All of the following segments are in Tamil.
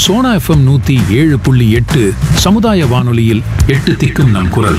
சோனா எஃப்எம் நூத்தி ஏழு புள்ளி எட்டு சமுதாய வானொலியில் எட்டு திக்கும் நம் குரல்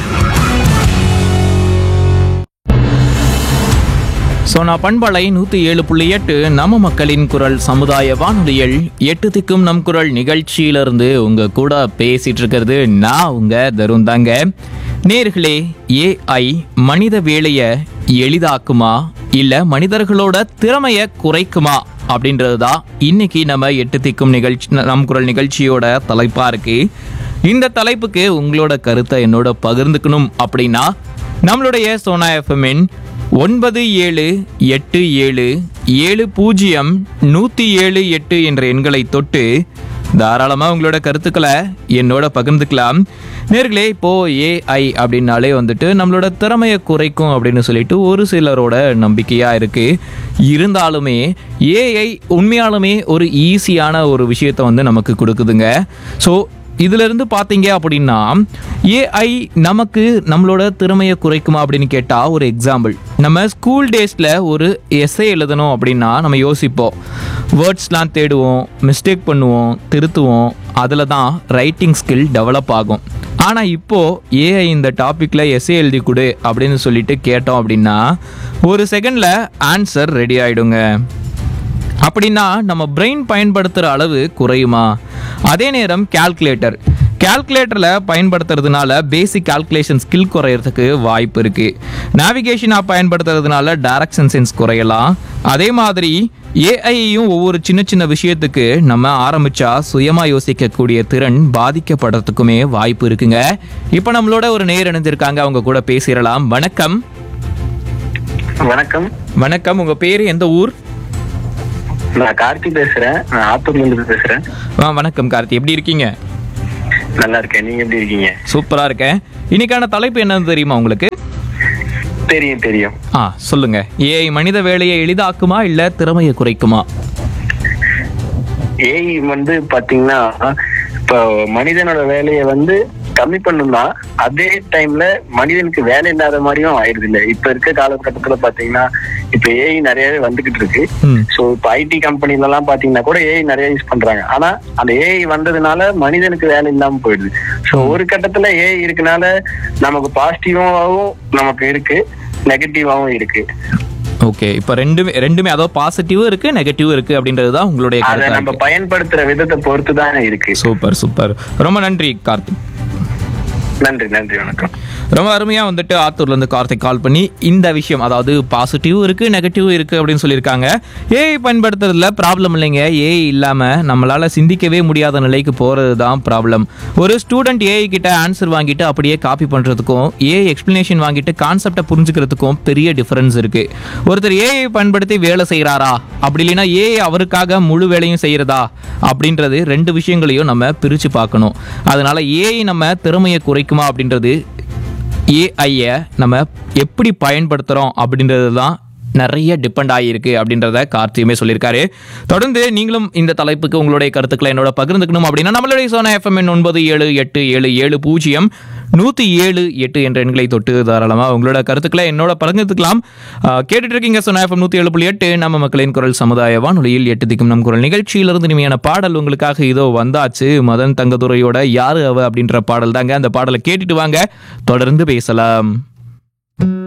சோனா பண்பலை நூத்தி ஏழு புள்ளி எட்டு நம்ம மக்களின் குரல் சமுதாய வானொலியில் எட்டு திக்கும் நம் குரல் நிகழ்ச்சியிலிருந்து உங்க கூட பேசிட்டு இருக்கிறது நான் உங்க தருண் தாங்க நேர்களே ஏஐ மனித வேலையை எளிதாக்குமா இல்ல மனிதர்களோட திறமைய குறைக்குமா அப்படின்றது தான் இன்னைக்கு நம்ம எட்டு திக்கும் நிகழ்ச்சி நம் குரல் நிகழ்ச்சியோட தலைப்பா இருக்கு இந்த தலைப்புக்கு உங்களோட கருத்தை என்னோட பகிர்ந்துக்கணும் அப்படின்னா நம்மளுடைய சோனா எஃப்எம்மின் ஒன்பது ஏழு எட்டு ஏழு ஏழு பூஜ்ஜியம் நூற்றி ஏழு எட்டு என்ற எண்களை தொட்டு தாராளமாக உங்களோட கருத்துக்களை என்னோட பகிர்ந்துக்கலாம் நேர்களே இப்போ ஏஐ அப்படின்னாலே வந்துட்டு நம்மளோட திறமையை குறைக்கும் அப்படின்னு சொல்லிட்டு ஒரு சிலரோட நம்பிக்கையாக இருக்கு இருந்தாலுமே ஏஐ உண்மையாலுமே ஒரு ஈஸியான ஒரு விஷயத்தை வந்து நமக்கு கொடுக்குதுங்க ஸோ இதுல இருந்து பார்த்தீங்க அப்படின்னா ஏஐ நமக்கு நம்மளோட திறமையை குறைக்குமா அப்படின்னு கேட்டால் ஒரு எக்ஸாம்பிள் நம்ம ஸ்கூல் டேஸில் ஒரு எஸ்ஏ எழுதணும் அப்படின்னா நம்ம யோசிப்போம் வேர்ட்ஸ்லாம் தேடுவோம் மிஸ்டேக் பண்ணுவோம் திருத்துவோம் அதில் தான் ரைட்டிங் ஸ்கில் டெவலப் ஆகும் ஆனால் இப்போது ஏஐ இந்த டாப்பிக்கில் எஸ்ஏ எழுதி கொடு அப்படின்னு சொல்லிட்டு கேட்டோம் அப்படின்னா ஒரு செகண்டில் ஆன்சர் ரெடி ஆகிடுங்க அப்படின்னா நம்ம பிரெயின் பயன்படுத்துகிற அளவு குறையுமா அதே நேரம் கால்குலேட்டர் கால்குலேட்டரில் பயன்படுத்துறதுனால பேசிக் கால்குலேஷன் ஸ்கில் குறையறதுக்கு வாய்ப்பு இருக்குது நேவிகேஷன் ஆப் பயன்படுத்துறதுனால டைரக்ஷன் சென்ஸ் குறையலாம் அதே மாதிரி ஏஐயும் ஒவ்வொரு சின்ன சின்ன விஷயத்துக்கு நம்ம ஆரம்பிச்சா சுயமாக யோசிக்கக்கூடிய திறன் பாதிக்கப்படுறதுக்குமே வாய்ப்பு இருக்குங்க இப்போ நம்மளோட ஒரு நேர் இணைஞ்சிருக்காங்க அவங்க கூட பேசிடலாம் வணக்கம் வணக்கம் வணக்கம் உங்கள் பேர் எந்த ஊர் நான் கார்த்தி பேசுறேன் நான் ஆத்தூர்ல இருந்து பேசுறேன் ஆ வணக்கம் கார்த்தி எப்படி இருக்கீங்க நல்லா இருக்கேன் நீங்க எப்படி இருக்கீங்க சூப்பரா இருக்கேன் இன்னைக்கான தலைப்பு என்னன்னு தெரியுமா உங்களுக்கு தெரியும் தெரியும் ஆ சொல்லுங்க ஏஐ மனித வேலையை எளிதாக்குமா இல்ல திறமையை குறைக்குமா ஏஐ வந்து பாத்தீங்கன்னா இப்போ மனிதனோட வேலையை வந்து கம்மி பண்ணும்னா அதே டைம்ல மனிதனுக்கு வேலை இல்லாத மாதிரியும் ஆயிடுது இல்ல இப்ப இருக்க காலகட்டத்துல பாத்தீங்கன்னா இப்ப ஏஐ நிறையவே வந்துகிட்டு இருக்கு ம் சோ இப்ப ஐடி கம்பெனில எல்லாம் பாத்தீங்கன்னா கூட ஏஐ நிறைய யூஸ் பண்றாங்க ஆனா அந்த ஏஐ வந்ததுனால மனிதனுக்கு வேலை இல்லாம போயிடுது சோ ஒரு கட்டத்துல ஏஐ இருக்கனால நமக்கு பாசிட்டிவாவும் நமக்கு இருக்கு நெகட்டிவாவும் இருக்கு ஓகே இப்போ ரெண்டுமே ரெண்டுமே அதாவது பாசிட்டிவும் இருக்கு நெகட்டிவும் இருக்கு அப்படின்றது தான் உங்களுடைய அதை கருத்தா நம்ம இருக்கு பயன்படுத்துற விதத்தை பொறுத்து தான் இருக்கு சூப்பர் சூப்பர் ரொம்ப நன்றி கார்த்திக் நன்றி நன்றி வணக்கம் ரொம்ப அருமையாக வந்துட்டு ஆத்தூர்ல இருந்து கார்த்திக் கால் பண்ணி இந்த விஷயம் அதாவது பாசிட்டிவ் இருக்கு நெகட்டிவ் இருக்கு அப்படின்னு சொல்லியிருக்காங்க ஏஐ பயன்படுத்துறதுல ப்ராப்ளம் இல்லைங்க ஏஐ இல்லாம நம்மளால சிந்திக்கவே முடியாத நிலைக்கு போறது தான் ப்ராப்ளம் ஒரு ஸ்டூடெண்ட் ஏஐ கிட்ட ஆன்சர் வாங்கிட்டு அப்படியே காப்பி பண்றதுக்கும் ஏஐ எக்ஸ்பிளனேஷன் வாங்கிட்டு கான்செப்டை புரிஞ்சுக்கிறதுக்கும் பெரிய டிஃபரன்ஸ் இருக்கு ஒருத்தர் ஏஐ பயன்படுத்தி வேலை செய்கிறாரா அப்படி இல்லைன்னா ஏஐ அவருக்காக முழு வேலையும் செய்யறதா அப்படின்றது ரெண்டு விஷயங்களையும் நம்ம பிரிச்சு பார்க்கணும் அதனால ஏஐ நம்ம திறமையை குறைக்குமா அப்படின்றது ஏஐயை நம்ம எப்படி பயன்படுத்துகிறோம் அப்படின்றது தான் நிறைய டிபெண்ட் ஆகியிருக்கு அப்படின்றத கார்த்தியுமே சொல்லியிருக்காரு தொடர்ந்து நீங்களும் இந்த தலைப்புக்கு உங்களுடைய கருத்துக்களை என்னோட பகிர்ந்துக்கணும் அப்படின்னா நம்மளுடைய சோனா எஃப்எம் ஒன்பது ஏழு எட்டு ஏழு ஏழு பூஜ்ஜியம் நூற்றி ஏழு எட்டு என்ற எண்களை தொட்டு தாராளமாக உங்களோட கருத்துக்களை என்னோட பகிர்ந்துக்கலாம் ஆஹ் கேட்டுட்டு இருக்கீங்க சோனா எஃப்எம் நூற்றி ஏழு புள்ளி எட்டு நம்ம மக்களின் குரல் சமுதாய வானொலியில் எட்டு திக்கும் நம் குரல் நிகழ்ச்சியிலிருந்து இனிமையான பாடல் உங்களுக்காக இதோ வந்தாச்சு மதன் தங்கதுரையோட யாரு அவ அப்படின்ற பாடல் தாங்க அந்த பாடலை கேட்டுட்டு வாங்க தொடர்ந்து பேசலாம்